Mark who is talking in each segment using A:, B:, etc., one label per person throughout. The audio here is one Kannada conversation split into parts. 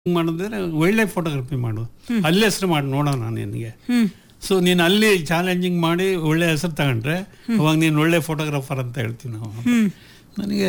A: ಮಾಡಿದ್ರೆ ಒಳ್ಳೆ ಫೋಟೋಗ್ರಫಿ ಮಾಡು ಅಲ್ಲಿ ಹೆಸರು ಮಾಡಿ ನೋಡೋಣ ನಿನಗೆ
B: ಹ್ಮ್
A: ಸೊ ನೀನು ಅಲ್ಲಿ ಚಾಲೆಂಜಿಂಗ್ ಮಾಡಿ ಒಳ್ಳೆ ಹೆಸರು ತಗೊಂಡ್ರೆ ಅವಾಗ ನೀನು ಒಳ್ಳೆ ಫೋಟೋಗ್ರಾಫರ್ ಅಂತ ಹೇಳ್ತೀವಿ ನಾವು
B: ಹ್ಮ್
A: ನನಗೆ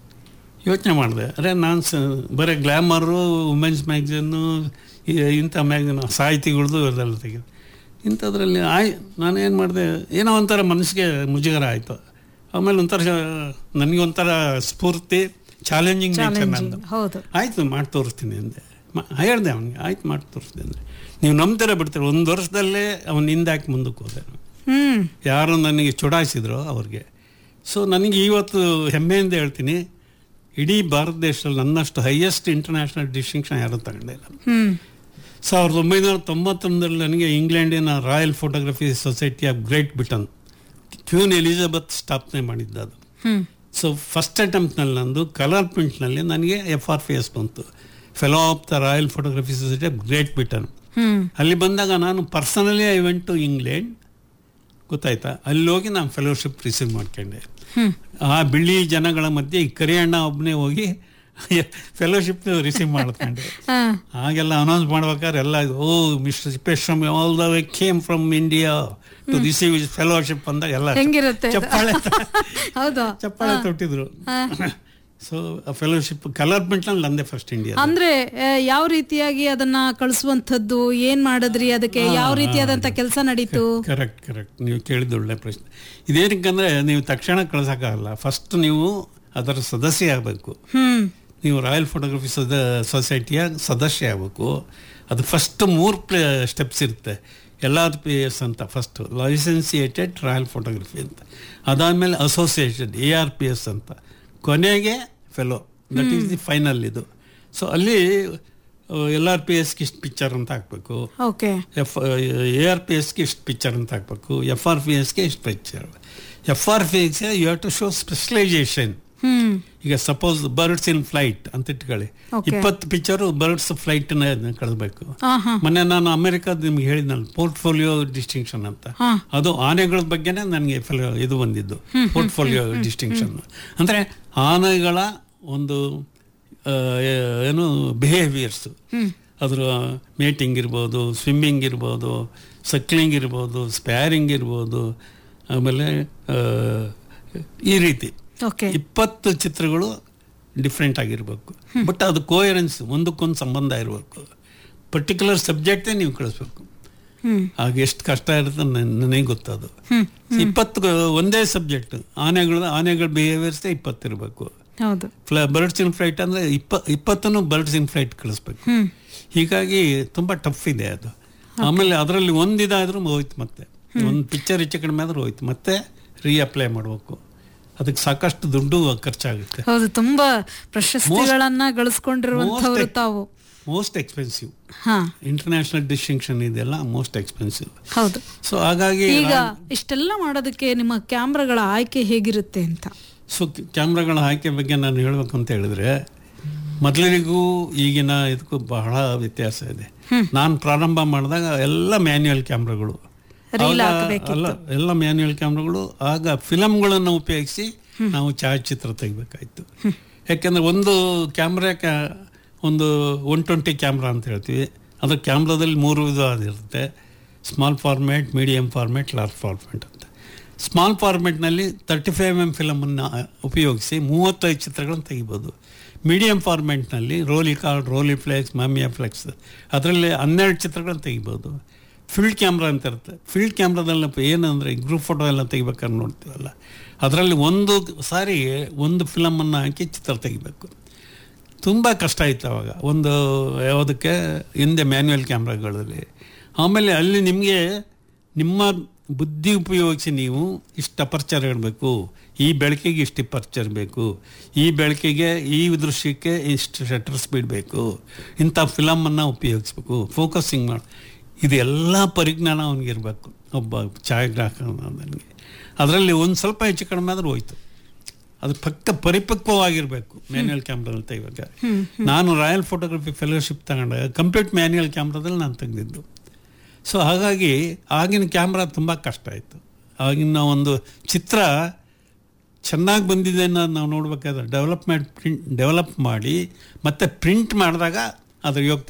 A: ಯೋಚನೆ ಮಾಡಿದೆ ಅರೆ ನಾನು ಸ ಬರೀ ಗ್ಲ್ಯಾಮರು ವುಮೆನ್ಸ್ ಮ್ಯಾಗ್ಝಿನ್ನು ಇಂಥ ಮ್ಯಾಗ್ಝಿನ್ ಸಾಹಿತಿಗಳ್ದು ಅದೆಲ್ಲ ತೆಗೆದು ಇಂಥದ್ರಲ್ಲಿ ಆಯ್ ನಾನು ಏನು ಮಾಡಿದೆ ಏನೋ ಒಂಥರ ಮನಸ್ಸಿಗೆ ಮುಜುಗರ ಆಯಿತು ಆಮೇಲೆ ಒಂಥರ ನನಗೆ ಒಂಥರ ಸ್ಫೂರ್ತಿ ಚಾಲೆಂಜಿಂಗ್ ನೇಚರ್ ನಂದು
B: ಚಾಲೆಂಜಿಂಗ್ ಹೌದು
A: ಆಯಿತು ಮಾಡಿ ತೋರಿಸ್ತೀನಿ ಅಂದೆ ಮ ಹೇಳಿದೆ ಅವನಿಗೆ ಆಯ್ತು ಮಾಡಿ ತೋರಿಸ್ತೀನಿ ಅಂದರೆ ನೀವು ನಂಬ್ತೀರ ಬಿಡ್ತೀರ ಒಂದು ವರ್ಷದಲ್ಲೇ ಅವನು ಹಿಂದಾಕಿ ಮುಂದಕ್ಕೆ ಹೋದೆ ನಾನು.
B: ಹ್ಮ್
A: ಯಾರು ನನಗೆ ಚುಡಾಯಿಸಿದ್ರು ಅವ್ರಿಗೆ ಸೊ ನನಗೆ ಇವತ್ತು ಹೆಮ್ಮೆಯಿಂದ ಹೇಳ್ತೀನಿ ಇಡೀ ಭಾರತ ದೇಶದಲ್ಲಿ ನನ್ನಷ್ಟು ಹೈಯೆಸ್ಟ್ ಇಂಟರ್ನ್ಯಾಷನಲ್ ಡಿಸ್ಟಿಂಕ್ಷನ್ ಯಾರೂ ತಗೊಂಡಿಲ್ಲ
B: ಹ್ಮ್
A: ಸಾವಿರದ ಒಂಬೈನೂರ ತೊಂಬತ್ತೊಂದರಲ್ಲಿ ನನಗೆ ಇಂಗ್ಲೆಂಡಿನ royal photography society of great Britain queen Elizabeth ಸ್ಥಾಪನೆ ಮಾಡಿದ್ದು ಅದು
B: ಹ್ಮ್
A: ಸೊ ಫಸ್ಟ್ ಅಟೆಂಪ್ಟ್ನಲ್ಲಿ ನಂದು ಕಲರ್ ಪ್ರಿಂಟ್ನಲ್ಲಿ ನನಗೆ ಎಫ್ ಆರ್ ಪಿ ಎಸ್ ಬಂತು fellow of the royal photography society of great Britain
B: hmm
A: ಅಲ್ಲಿ ಬಂದಾಗ ನಾನು personally I went to England ಗೊತ್ತಾಯ್ತಾ ಅಲ್ಲಿ ಹೋಗಿ ನಾನು ಫೆಲೋಶಿಪ್ ರಿಸೀವ್ ಮಾಡ್ಕೊಂಡೆ
B: ಹ್ಮ್
A: ಆ ಬಿಳಿ ಜನಗಳ ಮಧ್ಯೆ ಈ ಕರಿಯಣ್ಣ ಒಬ್ಬನೇ ಹೋಗಿ ಫೆಲೋಶಿಪ್ ರಿಸೀವ್ ಮಾಡ್ಕೊಂಡೆ
B: ಹಾ
A: ಹಾಗೆಲ್ಲ ಅನೌನ್ಸ್ ಮಾಡ್ಬೇಕಾದ್ರೆ ಎಲ್ಲ ಓ ಮಿಸ್ಟರ್ ಸಿಪೇಶ್ವಮ್ all the way came from India to receive is fellowship ಅಂದಾಗ ಎಲ್ಲ
B: ಹೆಂಗಿರುತ್ತೆ ಇದು?
A: ಚಪ್ಪಾಳೆ
B: ಹೌದು
A: ಚಪ್ಪಾಳೆ ತೊಟ್ಟಿದ್ರು ಸೊ ಫೆಲೋಶಿಪ್ ಕಲರ್ ಪ್ರಿಂಟ್ನಲ್ಲಿ ನಂದೇ ಫಸ್ಟ್ ಇಂಡಿಯಾ
B: ಅಂದ್ರೆ ಆ, ಯಾವ ರೀತಿಯಾಗಿ ಅದನ್ನ ಕಳಿಸುವಂತದ್ದು ಏನ್ ಮಾಡಿದ್ರಿ ಅದಕ್ಕೆ ಯಾವ ರೀತಿಯಾದಂತ ಕೆಲಸ ನಡೀತು
A: ಕರೆಕ್ಟ್ ಕರೆಕ್ಟ್ ನೀವು ಕೇಳಿದ ಒಳ್ಳೆ ಪ್ರಶ್ನೆ ಇದೇನಕ್ಕಂದ್ರೆ ನೀವು ತಕ್ಷಣ ಕಳ್ಸೋಕ್ಕಾಗಲ್ಲ ಫಸ್ಟ್ ನೀವು ಅದರ ಸದಸ್ಯ ಆಗಬೇಕು
B: ಹ್ಮ್
A: ನೀವು ರಾಯಲ್ ಫೋಟೋಗ್ರಫಿ ಸದ ಸೊಸೈಟಿಯ ಸದಸ್ಯ ಆಗಬೇಕು ಅದು ಫಸ್ಟ್ ಮೂರು ಪ್ಲೇ ಸ್ಟೆಪ್ಸ್ ಇರುತ್ತೆ ಎಲ್ ಆರ್ ಪಿ ಎಸ್ ಅಂತ ಫಸ್ಟ್ ಲೈಸೆನ್ಸಿಯೇಟೆಡ್ ರಾಯಲ್ ಫೋಟೋಗ್ರಫಿ ಅಂತ ಅದಾದಮೇಲೆ associated A R P S ಅಂತ ಕೊನೆಗೆ fellow that is the final ಇದು ಸೊ ಅಲ್ಲಿ ಎಲ್ ಆರ್ ಪಿ ಎಸ್ಗೆ ಇಷ್ಟು ಪಿಕ್ಚರ್ ಅಂತ ಹಾಕಬೇಕು
B: okay
A: F A R P ಎಸ್ಗೆ ಇಷ್ಟು ಪಿಕ್ಚರ್ ಅಂತ ಹಾಕಬೇಕು ಎಫ್ ಆರ್ ಪಿ ಎಸ್ಗೆ ಇಷ್ಟು ಪಿಕ್ಚರ್ ಎಫ್ ಆರ್ ಪಿ ಎಸ್ಗೆ you have to show specialisation
B: hmm
A: ಈಗ ಸಪೋಸ್ ಬರ್ಡ್ಸ್ ಇನ್ ಫ್ಲೈಟ್ ಅಂತ ಇಟ್ಕೊಳ್ಳಿ
B: Okay.
A: ಇಪ್ಪತ್ತು ಪಿಕ್ಚರು ಬರ್ಡ್ಸ್ ಫ್ಲೈಟ್ ಕಳಿಸ್ಬೇಕು
B: ಹಾ ಹಾ
A: ಮೊನ್ನೆ ನಾನು ಅಮೆರಿಕದ ನಿಮ್ಗೆ ಹೇಳಿದ್ನಲ್ಲ ಪೋರ್ಟ್ಫೋಲಿಯೋ ಡಿಸ್ಟಿಂಕ್ಷನ್ ಅಂತ
B: ಹಾ.
A: ಅದು ಆನೆಗಳ ಬಗ್ಗೆನೇ ನನಗೆ ಫೆಲ- ಇದು ಬಂದಿದ್ದು ಪೋರ್ಟ್ಫೋಲಿಯೋ ಡಿಸ್ಟಿಂಕ್ಷನ್ ಅಂದ್ರೆ ಆನೆಗಳ ಒಂದು ಆ, ಏನು ಬಿಹೇವಿಯರ್ಸ್ ಅದ್ರ ಮೇಟಿಂಗ್ ಇರ್ಬೋದು ಸ್ವಿಮ್ಮಿಂಗ್ ಇರ್ಬೋದು ಸಕ್ಲಿಂಗ್ ಇರ್ಬೋದು ಸ್ಪ್ಯಾರಿಂಗ್ ಇರ್ಬೋದು ಆಮೇಲೆ ಆ, ಈ ರೀತಿ
B: ಓಕೆ
A: ಇಪ್ಪತ್ತು ಚಿತ್ರಗಳು ಡಿಫ್ರೆಂಟ್ ಆಗಿರಬೇಕು ಬಟ್ ಅದು ಕೋಯರೆನ್ಸ್ ಒಂದಕ್ಕೊಂದು ಸಂಬಂಧ ಇರಬೇಕು ಪರ್ಟಿಕ್ಯುಲರ್ ಸಬ್ಜೆಕ್ಟೇ ನೀವು ಕಳಿಸ್ಬೇಕು
B: ಹ್ಮ್
A: ಆಗ ಎಷ್ಟು ಕಷ್ಟ ಇರುತ್ತೆ ನನ್- ನನಗೆ ಗೊತ್ತದು
B: ಹ್ಮ್
A: ಇಪ್ಪತ್ತು ಒಂದೇ ಸಬ್ಜೆಕ್ಟ್ ಆನೆಗಳು ಆನೆಗಳ ಬಿಹೇವಿಯರ್ಸೇ ಇಪ್ಪತ್ತು ಇರಬೇಕು
B: ಹೌದು
A: ಫ್ಲ ಬರ್ಡ್ಸ್ ಇನ್ ಫ್ಲೈಟ್ ಅಂದರೆ ಇಪ್ಪ ಇಪ್ಪತ್ತನ್ನು ಬರ್ಡ್ಸ್ ಇನ್ ಫ್ಲೈಟ್ ಕಳಿಸ್ಬೇಕು
B: ಹ್ಮ್
A: ಹೀಗಾಗಿ ತುಂಬ ಟಫ್ ಇದೆ ಅದು ಆಮೇಲೆ ಅದರಲ್ಲಿ ಒಂದಿದಾದ್ರೂ ಹೋಯ್ತು ಮತ್ತೆ ಒಂದು ಪಿಕ್ಚರ್ ಹೆಚ್ಚು ಕಡಿಮೆ ಆದ್ರೂ ಹೋಯ್ತು ಮತ್ತೆ ರೀಅಪ್ಲೈ ಮಾಡಬೇಕು ಅದಕ್ಕೆ ಸಾಕಷ್ಟು ದುಡ್ಡು ಖರ್ಚಾಗುತ್ತೆ
B: ಹೌದು ತುಂಬಾ ಪ್ರಶಸ್ತಿಗಳನ್ನ ಗಳಿಸ್ಕೊಂಡಿರುವಂತವ್ರು
A: most-
B: ತಾವು
A: ಮೋಸ್ಟ್ ಎಕ್ಸ್ಪೆನ್ಸಿವ್
B: ಹಾ
A: ಇಂಟರ್ನ್ಯಾಷನಲ್ ಡಿಸ್ಟಿಂಕ್ಷನ್ ಇದೆಲ್ಲ ಮೋಸ್ಟ್ ಎಕ್ಸ್ಪೆನ್ಸಿವ್
B: ಹೌದು
A: ಸೊ ಹಾಗಾಗಿ
B: ಈಗ ಇಷ್ಟೆಲ್ಲ ಮಾಡೋದಕ್ಕೆ ನಿಮ್ಮ ಕ್ಯಾಮ್ರಾಗಳ ಆಯ್ಕೆ ಹೇಗಿರುತ್ತೆ ಅಂತ
A: ಸೊ ಕ್ಯಾಮ್ರಾಗಳ ಆಯ್ಕೆ ಬಗ್ಗೆ ನಾನು ಹೇಳಬೇಕು ಅಂತ ಹೇಳಿದ್ರೆ ಮೊದಲಿಗೂ ಈಗಿನ ಇದಕ್ಕೂ ಬಹಳ ವ್ಯತ್ಯಾಸ ಇದೆ ನಾನು ಪ್ರಾರಂಭ ಮಾಡಿದಾಗ ಎಲ್ಲ ಮ್ಯಾನ್ಯುಯಲ್ ಕ್ಯಾಮ್ರಾಗಳು
B: Reel
A: ಆಗ-
B: ಹಾಕ್ಬೇಕಿತ್ತು.
A: ಅಲ್ಲ ಎಲ್ಲ ಮ್ಯಾನ್ಯುಯಲ್ ಕ್ಯಾಮ್ರಾಗಳು ಆಗ ಫಿಲಮ್ಗಳನ್ನು ಉಪಯೋಗಿಸಿ ನಾವು ಛಾಯಾಚಿತ್ರ ತೆಗಿಬೇಕಾಯ್ತು ಯಾಕೆಂದ್ರೆ ಒಂದು ಕ್ಯಾಮ್ರಾ ಕ್ಯಾ ಒಂದು ಒನ್ ಟ್ವೆಂಟಿ ಕ್ಯಾಮ್ರಾ ಅಂತ ಹೇಳ್ತೀವಿ ಅದ್ರ ಕ್ಯಾಮ್ರಾದಲ್ಲಿ ಮೂರು ವಿಧವಾಗಿರುತ್ತೆ small format medium format large format ಅಂತ ಸ್ಮಾಲ್ ಫಾರ್ಮ್ಯಾಟ್ನಲ್ಲಿ ತರ್ಟಿ ಫೈವ್ ಎಮ್ ಫಿಲಮನ್ನು ಉಪಯೋಗಿಸಿ ಮೂವತ್ತೈದು ಚಿತ್ರಗಳನ್ನು ತೆಗಿಬೋದು ಮೀಡಿಯಂ ಫಾರ್ಮ್ಯಾಟ್ನಲ್ಲಿ Rolleicord Rolleiflex Mamiyaflex ಅದರಲ್ಲಿ ಹನ್ನೆರಡು ಚಿತ್ರಗಳನ್ನು ತೆಗಿಬೋದು ಫೀಲ್ಡ್ ಕ್ಯಾಮ್ರಾ ಅಂತ ಇರುತ್ತೆ ಫೀಲ್ಡ್ ಕ್ಯಾಮ್ರಾದಲ್ಲಿ ಏನಂದರೆ ಗ್ರೂಪ್ ಫೋಟೋ ಎಲ್ಲ ತೆಗಿಬೇಕಾದ್ರೆ ನೋಡ್ತೀವಲ್ಲ ಅದರಲ್ಲಿ ಒಂದು ಸಾರಿ ಒಂದು ಫಿಲಮನ್ನು ಹಾಕಿ ಚಿತ್ರ ತೆಗಿಬೇಕು ತುಂಬ ಕಷ್ಟ ಇತ್ತು ಅವಾಗ ಒಂದು ಯಾವುದಕ್ಕೆ ಹಿಂದೆ ಮ್ಯಾನ್ಯುಯಲ್ ಕ್ಯಾಮ್ರಾಗಳಲ್ಲಿ ಆಮೇಲೆ ಅಲ್ಲಿ ನಿಮಗೆ ನಿಮ್ಮ ಬುದ್ಧಿ ಉಪಯೋಗಿಸಿ ನೀವು ಇಷ್ಟು ಅಪರ್ಚರ್ ಇಡಬೇಕು ಈ ಬೆಳಕಿಗೆ ಇಷ್ಟು ಅಪರ್ಚರ್ ಬೇಕು ಈ ಬೆಳಕಿಗೆ ಈ ದೃಶ್ಯಕ್ಕೆ ಇಷ್ಟು ಶಟರ್ ಸ್ಪೀಡ್ ಬೇಕು ಇಂಥ ಫಿಲಮನ್ನು ಉಪಯೋಗಿಸ್ಬೇಕು ಫೋಕಸಿಂಗ್ ಮಾಡಿ ಇದೆಲ್ಲ ಪರಿಜ್ಞಾನ ಅವನಿಗಿರಬೇಕು ಒಬ್ಬ ಛಾಯಾಗ್ರಾಹಕ ನನಗೆ ಅದರಲ್ಲಿ ಒಂದು ಸ್ವಲ್ಪ ಹೆಚ್ಚು ಕಡಿಮೆ ಆದರೂ ಹೋಯ್ತು ಅದು ಪಕ್ಕ ಪರಿಪಕ್ವವಾಗಿರಬೇಕು ಮ್ಯಾನ್ಯುಯಲ್ ಕ್ಯಾಮ್ರಾದಲ್ಲಿ ತೆಗಿಬೇಕಾದ್ರೆ ನಾನು ರಾಯಲ್ ಫೋಟೋಗ್ರಫಿ ಫೆಲೋಶಿಪ್ ತಗೊಂಡಾಗ ಕಂಪ್ಲೀಟ್ ಮ್ಯಾನ್ಯುಯಲ್ ಕ್ಯಾಮ್ರಾದಲ್ಲಿ ನಾನು ತೆಗೆದಿದ್ದು ಸೊ ಹಾಗಾಗಿ ಆಗಿನ ಕ್ಯಾಮ್ರಾ ತುಂಬ ಕಷ್ಟ ಆಯಿತು ಆಗಿನ ಒಂದು ಚಿತ್ರ ಚೆನ್ನಾಗಿ ಬಂದಿದೆ ಅನ್ನೋದು ನಾವು ನೋಡಬೇಕಾದ್ರೆ ಡೆವಲಪ್ಮೆಂಟ್ ಪ್ರಿಂಟ್ ಡೆವಲಪ್ ಮಾಡಿ ಮತ್ತೆ ಪ್ರಿಂಟ್ ಮಾಡಿದಾಗ ಅದ್ರ ಯೋಗ್ಯತೆ